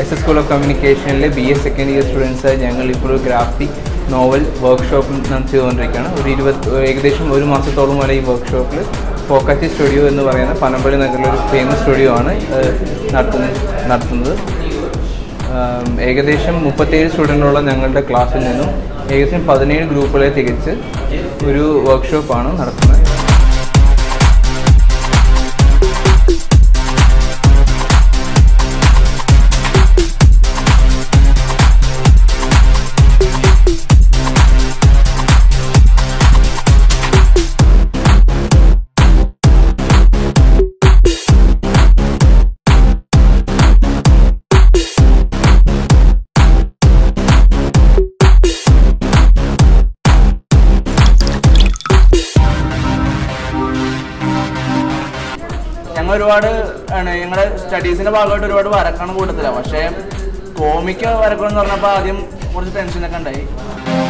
S S school of കമ്മ്യൂണിക്കേഷനിലെ B S second year സ്റ്റുഡൻസായി ഞങ്ങൾ ഇപ്പോൾ ഒരു ഗ്രാഫിക് നോവൽ വർക്ക്ഷോപ്പ് ചെയ്തുകൊണ്ടിരിക്കുകയാണ് ഒരു ഇരുപത് ഏകദേശം ഒരു മാസത്തോളം വരെ ഈ വർക്ക്ഷോപ്പിൽ ഫോക്കാച്ചി സ്റ്റുഡിയോ എന്ന് പറയുന്ന പനമ്പള്ളി നഗറിലെ ഒരു ഫേമസ് സ്റ്റുഡിയോ ആണ് ഏഹ്, നടത്തുന്നത് നടത്തുന്നത് ആം, ഏകദേശം മുപ്പത്തേഴ് സ്റ്റുഡൻറ്റുള്ള ഞങ്ങളുടെ ക്ലാസ്സിൽ നിന്നും ഏകദേശം പതിനേഴ് ഗ്രൂപ്പുകളെ തികച്ച് ഒരു വർക്ക്ഷോപ്പാണ് നടത്തുന്നത് ഞങ്ങൾ ഒരുപാട് ആണ് ഞങ്ങളുടെ സ്റ്റഡീസിന്റെ ഭാഗമായിട്ട് ഒരുപാട് വരക്കാണ് കൂട്ടത്തില്ല പക്ഷേ കോമിക്ക് വരക്കണം എന്ന് പറഞ്ഞപ്പോൾ ആദ്യം കുറച്ച് ടെൻഷനൊക്കെ ഉണ്ടായി